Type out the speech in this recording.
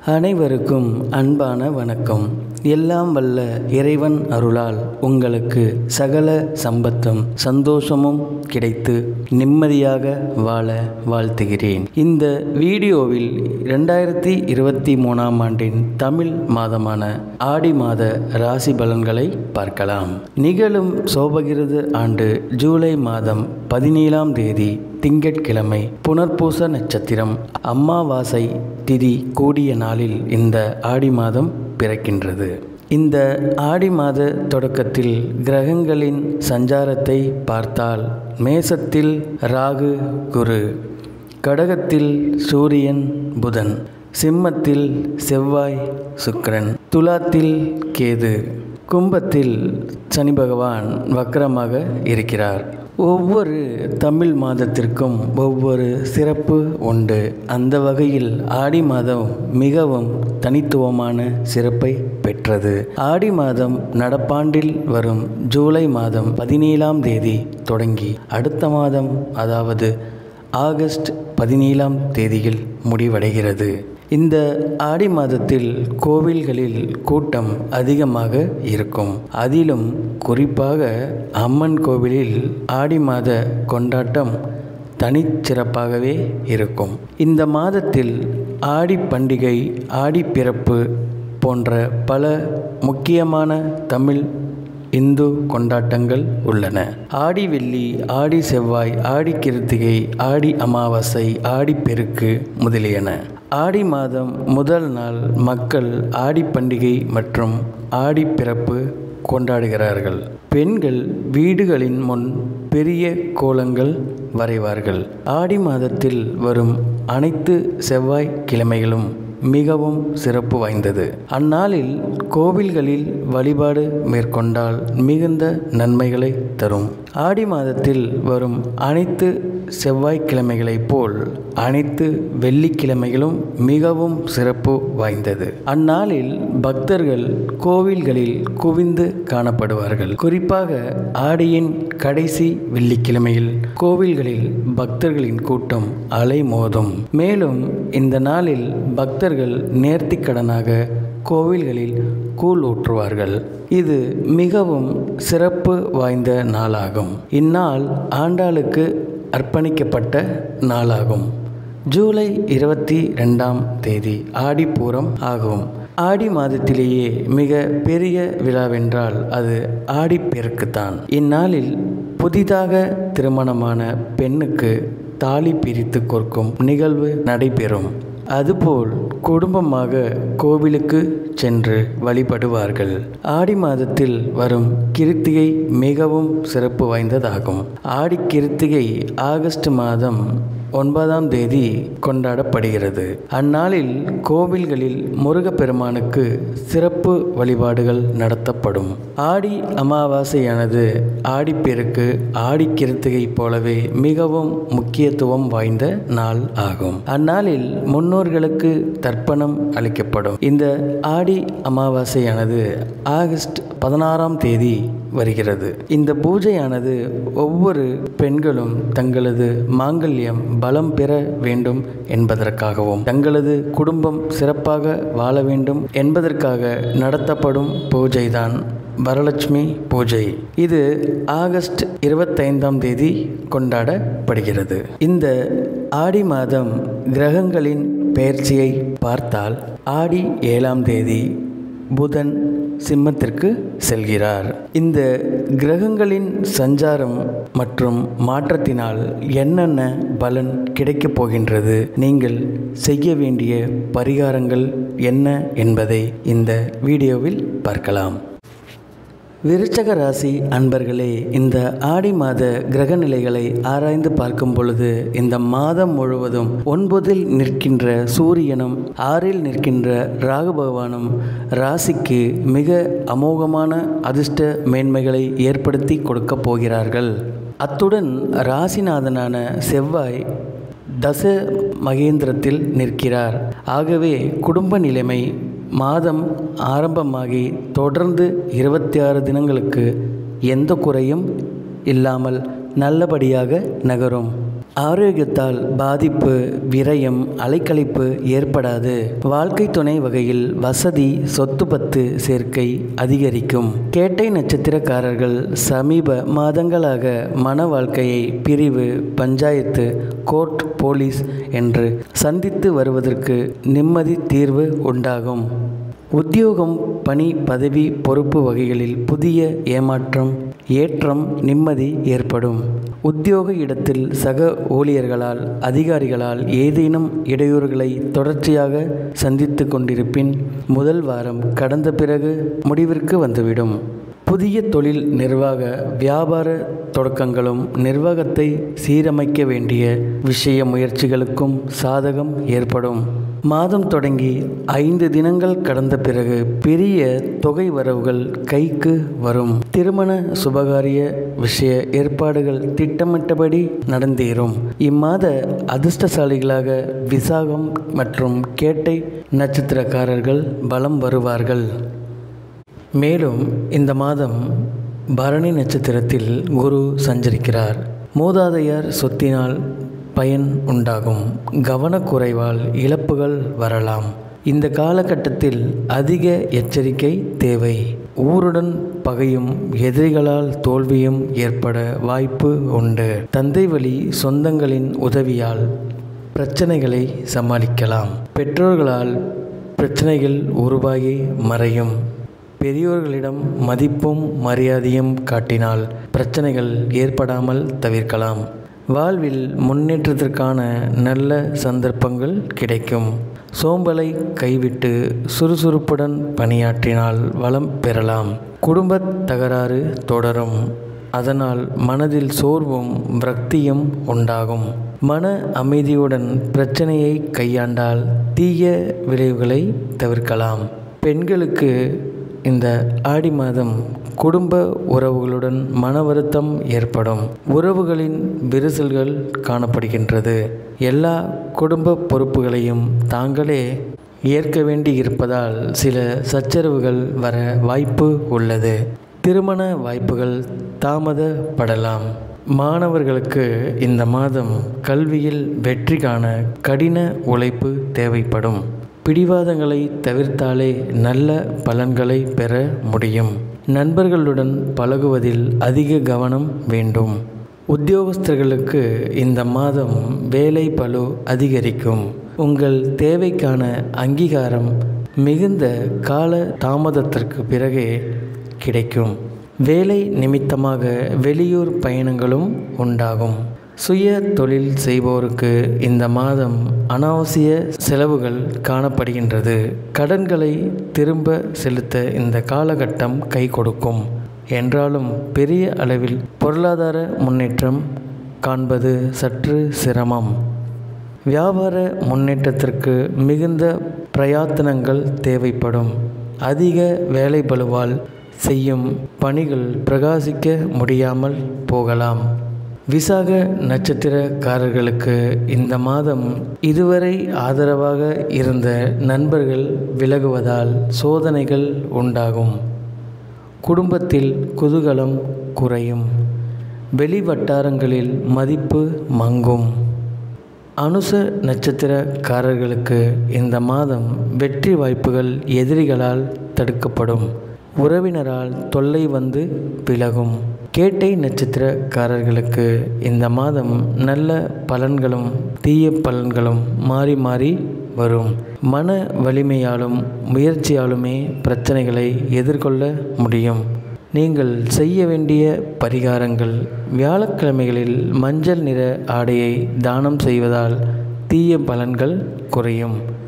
அனைவருக்கும் அன்பான வணக்கம் எல்லாம் வல்ல இறைவன் அருளால் உங்களுக்கு சகல சம்பத்தும் சந்தோஷமும் கிடைத்து நிம்மதியாக வாழ வாழ்த்துகிறேன் இந்த வீடியோவில் ரெண்டாயிரத்தி இருபத்தி மூணாம் ஆண்டின் தமிழ் மாதமான ஆடி மாத ராசி பலன்களை பார்க்கலாம் நிகழும் சோபகிருது ஆண்டு ஜூலை மாதம் பதினேழாம் தேதி திங்கட்கிழமை புனர்பூச நட்சத்திரம் அம்மாவாசை திதி கூடிய நாளில் இந்த ஆடி மாதம் பிறக்கின்றது இந்த ஆடி மாத தொடக்கத்தில் கிரகங்களின் சஞ்சாரத்தை பார்த்தால் மேசத்தில் ராகு குரு கடகத்தில் சூரியன் புதன் சிம்மத்தில் செவ்வாய் சுக்கிரன் துலாத்தில் கேது கும்பத்தில் சனி பகவான் வக்கரமாக இருக்கிறார் ஒவ்வொரு தமிழ் மாதத்திற்கும் ஒவ்வொரு சிறப்பு உண்டு அந்த வகையில் ஆடி மாதம் மிகவும் தனித்துவமான சிறப்பை பெற்றது ஆடி மாதம் நடப்பாண்டில் வரும் ஜூலை மாதம் பதினேழாம் தேதி தொடங்கி அடுத்த மாதம் அதாவது ஆகஸ்ட் பதினேழாம் தேதியில் முடிவடைகிறது இந்த ஆடி மாதத்தில் கோவில்களில் கூட்டம் அதிகமாக இருக்கும் அதிலும் குறிப்பாக அம்மன் கோவிலில் ஆடி மாத கொண்டாட்டம் தனிச்சிறப்பாகவே இருக்கும் இந்த மாதத்தில் ஆடி பண்டிகை ஆடி பிறப்பு போன்ற பல முக்கியமான தமிழ் இந்து கொண்டாட்டங்கள் உள்ளன ஆடி வெள்ளி ஆடி செவ்வாய் ஆடி கிருத்திகை ஆடி அமாவாசை ஆடி பெருக்கு முதலியன ஆடி மாதம் முதல் நாள் மக்கள் ஆடி பண்டிகை மற்றும் ஆடி பிறப்பு கொண்டாடுகிறார்கள் பெண்கள் வீடுகளின் முன் பெரிய கோலங்கள் வரைவார்கள் ஆடி மாதத்தில் வரும் அனைத்து செவ்வாய் கிழமைகளும் மிகவும் சிறப்பு வாய்ந்தது அந்நாளில் கோவில்களில் வழிபாடு மேற்கொண்டால் மிகுந்த நன்மைகளை தரும் ஆடி மாதத்தில் வரும் அனைத்து செவ்வாய்க்கிழமைகளைப் போல் அனைத்து வெள்ளிக்கிழமைகளும் மிகவும் சிறப்பு வாய்ந்தது அந்நாளில் பக்தர்கள் கோவில்களில் குவிந்து காணப்படுவார்கள் குறிப்பாக ஆடியின் கடைசி வெள்ளிக்கிழமையில் கோவில்களில் பக்தர்களின் கூட்டம் அலைமோதும் மேலும் இந்த நாளில் பக்தர்கள் நேர்த்திக்கடனாக கோவில்களில் கூழ் ஊற்றுவார்கள் இது மிகவும் சிறப்பு வாய்ந்த நாளாகும் இந்நாள் ஆண்டாளுக்கு அர்ப்பணிக்கப்பட்ட நாளாகும் ஜூலை இருபத்தி ரெண்டாம் தேதி ஆடிப்பூரம் ஆகும் ஆடி மாதத்திலேயே மிக பெரிய விழாவென்றால் அது ஆடிப்பெருக்குத்தான் இந்நாளில் புதிதாக திருமணமான பெண்ணுக்கு தாலி பிரித்து கொடுக்கும் நிகழ்வு நடைபெறும் அதுபோல் குடும்பமாக கோவிலுக்கு சென்று வழிபடுவார்கள் ஆடி மாதத்தில் வரும் கிருத்திகை மிகவும் சிறப்பு வாய்ந்ததாகும் ஆடி கிருத்திகை ஆகஸ்ட் மாதம் ஒன்பதாம் தேதி கொண்டாடப்படுகிறது அந்நாளில் கோவில்களில் முருகப்பெருமானுக்கு சிறப்பு வழிபாடுகள் நடத்தப்படும் ஆடி அமாவாசையானது ஆடிப்பெருக்கு ஆடி கிருத்திகை போலவே மிகவும் முக்கியத்துவம் வாய்ந்த நாள் ஆகும் அந்நாளில் முன்னோர்களுக்கு தர்ப்பணம் அளிக்கப்படும் இந்த ஆடி அமாவாசையானது ஆகஸ்ட் பதினாறாம் தேதி வருகிறது இந்த பூஜையானது ஒவ்வொரு பெண்களும் தங்களது மாங்கல்யம் பலம் பெற வேண்டும் என்பதற்காகவும் தங்களது குடும்பம் சிறப்பாக வாழ வேண்டும் என்பதற்காக நடத்தப்படும் பூஜைதான் வரலட்சுமி பூஜை இது ஆகஸ்ட் இருபத்தைந்தாம் தேதி கொண்டாடப்படுகிறது இந்த ஆடி மாதம் கிரகங்களின் பெயர்ச்சியை பார்த்தால் ஆடி ஏழாம் தேதி புதன் சிம்மத்திற்கு செல்கிறார் இந்த கிரகங்களின் சஞ்சாரம் மற்றும் மாற்றத்தினால் என்னென்ன பலன் கிடைக்கப் போகின்றது நீங்கள் செய்ய வேண்டிய பரிகாரங்கள் என்ன என்பதை இந்த வீடியோவில் பார்க்கலாம் விருச்சக ராசி அன்பர்களே இந்த ஆடி மாத கிரக நிலைகளை ஆராய்ந்து பார்க்கும் பொழுது இந்த மாதம் முழுவதும் ஒன்பதில் நிற்கின்ற சூரியனும் ஆறில் நிற்கின்ற ராகு பகவானும் ராசிக்கு மிக அமோகமான அதிர்ஷ்ட மேன்மைகளை ஏற்படுத்தி கொடுக்கப் போகிறார்கள் அத்துடன் ராசிநாதனான செவ்வாய் தச மகேந்திரத்தில் நிற்கிறார் ஆகவே குடும்ப நிலைமை மாதம் ஆரம்பமாகி தொடர்ந்து இருபத்தி ஆறு தினங்களுக்கு எந்த குறையும் இல்லாமல் நல்லபடியாக நகரும் ஆரோக்கியத்தால் பாதிப்பு விரயம் அலைக்கழிப்பு ஏற்படாது வாழ்க்கை துணை வகையில் வசதி சொத்து பத்து சேர்க்கை அதிகரிக்கும் கேட்டை நட்சத்திரக்காரர்கள் சமீப மாதங்களாக மன வாழ்க்கையை பிரிவு பஞ்சாயத்து கோர்ட் போலீஸ் என்று சந்தித்து வருவதற்கு நிம்மதி தீர்வு உண்டாகும் உத்தியோகம் பணி பதவி பொறுப்பு வகைகளில் புதிய ஏமாற்றம் ஏற்றம் நிம்மதி ஏற்படும் உத்தியோக இடத்தில் சக ஊழியர்களால் அதிகாரிகளால் ஏதேனும் இடையூறுகளை தொடர்ச்சியாக சந்தித்து கொண்டிருப்பின் முதல் வாரம் கடந்த பிறகு முடிவிற்கு வந்துவிடும் புதிய தொழில் நிர்வாக வியாபார தொடக்கங்களும் நிர்வாகத்தை சீரமைக்க வேண்டிய விஷய முயற்சிகளுக்கும் சாதகம் ஏற்படும் மாதம் தொடங்கி ஐந்து தினங்கள் கடந்த பிறகு பெரிய தொகை வரவுகள் கைக்கு வரும் திருமண சுபகாரிய விஷய ஏற்பாடுகள் திட்டமிட்டபடி நடந்தேறும் இம்மாத அதிர்ஷ்டசாலிகளாக விசாகம் மற்றும் கேட்டை நட்சத்திரக்காரர்கள் பலம் வருவார்கள் மேலும் இந்த மாதம் பரணி நட்சத்திரத்தில் குரு சஞ்சரிக்கிறார் மூதாதையர் சொத்தினால் பயன் உண்டாகும் கவனக்குறைவால் இழப்புகள் வரலாம் இந்த காலகட்டத்தில் அதிக எச்சரிக்கை தேவை ஊருடன் பகையும் எதிரிகளால் தோல்வியும் ஏற்பட வாய்ப்பு உண்டு தந்தை வழி சொந்தங்களின் உதவியால் பிரச்சனைகளை சமாளிக்கலாம் பெற்றோர்களால் பிரச்சனைகள் உருவாகி மறையும் பெரியோர்களிடம் மதிப்பும் மரியாதையும் காட்டினால் பிரச்சனைகள் ஏற்படாமல் தவிர்க்கலாம் வாழ்வில் முன்னேற்றத்திற்கான நல்ல சந்தர்ப்பங்கள் கிடைக்கும் சோம்பலை கைவிட்டு சுறுசுறுப்புடன் பணியாற்றினால் வளம் பெறலாம் குடும்ப தகராறு தொடரும் அதனால் மனதில் சோர்வும் விரக்தியும் உண்டாகும் மன அமைதியுடன் பிரச்சனையை கையாண்டால் தீய விளைவுகளை தவிர்க்கலாம் பெண்களுக்கு இந்த ஆடி மாதம் குடும்ப உறவுகளுடன் மன வருத்தம் ஏற்படும் உறவுகளின் விரிசல்கள் காணப்படுகின்றது எல்லா குடும்ப பொறுப்புகளையும் தாங்களே ஏற்க வேண்டி இருப்பதால் சில சச்சரவுகள் வர வாய்ப்பு உள்ளது திருமண வாய்ப்புகள் தாமதப்படலாம் மாணவர்களுக்கு இந்த மாதம் கல்வியில் வெற்றி காண கடின உழைப்பு தேவைப்படும் பிடிவாதங்களை தவிர்த்தாலே நல்ல பலன்களை பெற முடியும் நண்பர்களுடன் பழகுவதில் அதிக கவனம் வேண்டும் உத்தியோகஸ்தர்களுக்கு இந்த மாதம் வேலை பளு அதிகரிக்கும் உங்கள் தேவைக்கான அங்கீகாரம் மிகுந்த கால தாமதத்திற்கு பிறகே கிடைக்கும் வேலை நிமித்தமாக வெளியூர் பயணங்களும் உண்டாகும் சுய தொழில் செய்வோருக்கு இந்த மாதம் அனாவசிய செலவுகள் காணப்படுகின்றது கடன்களை திரும்ப செலுத்த இந்த காலகட்டம் கை கொடுக்கும் என்றாலும் பெரிய அளவில் பொருளாதார முன்னேற்றம் காண்பது சற்று சிரமம் வியாபார முன்னேற்றத்திற்கு மிகுந்த பிரயத்தனங்கள் தேவைப்படும் அதிக வேலை பளுவால் செய்யும் பணிகள் பிரகாசிக்க முடியாமல் போகலாம் விசாக நட்சத்திரக்காரர்களுக்கு இந்த மாதம் இதுவரை ஆதரவாக இருந்த நண்பர்கள் விலகுவதால் சோதனைகள் உண்டாகும் குடும்பத்தில் குதூகலம் குறையும் வெளி வட்டாரங்களில் மதிப்பு மங்கும் அனுச நட்சத்திரக்காரர்களுக்கு இந்த மாதம் வெற்றி வாய்ப்புகள் எதிரிகளால் தடுக்கப்படும் உறவினரால் தொல்லை வந்து விலகும் கேட்டை நட்சத்திரக்காரர்களுக்கு இந்த மாதம் நல்ல பலன்களும் தீய பலன்களும் மாறி மாறி வரும் மன வலிமையாலும் முயற்சியாலுமே பிரச்சனைகளை எதிர்கொள்ள முடியும் நீங்கள் செய்ய வேண்டிய பரிகாரங்கள் வியாழக்கிழமைகளில் மஞ்சள் நிற ஆடையை தானம் செய்வதால் தீய பலன்கள் குறையும்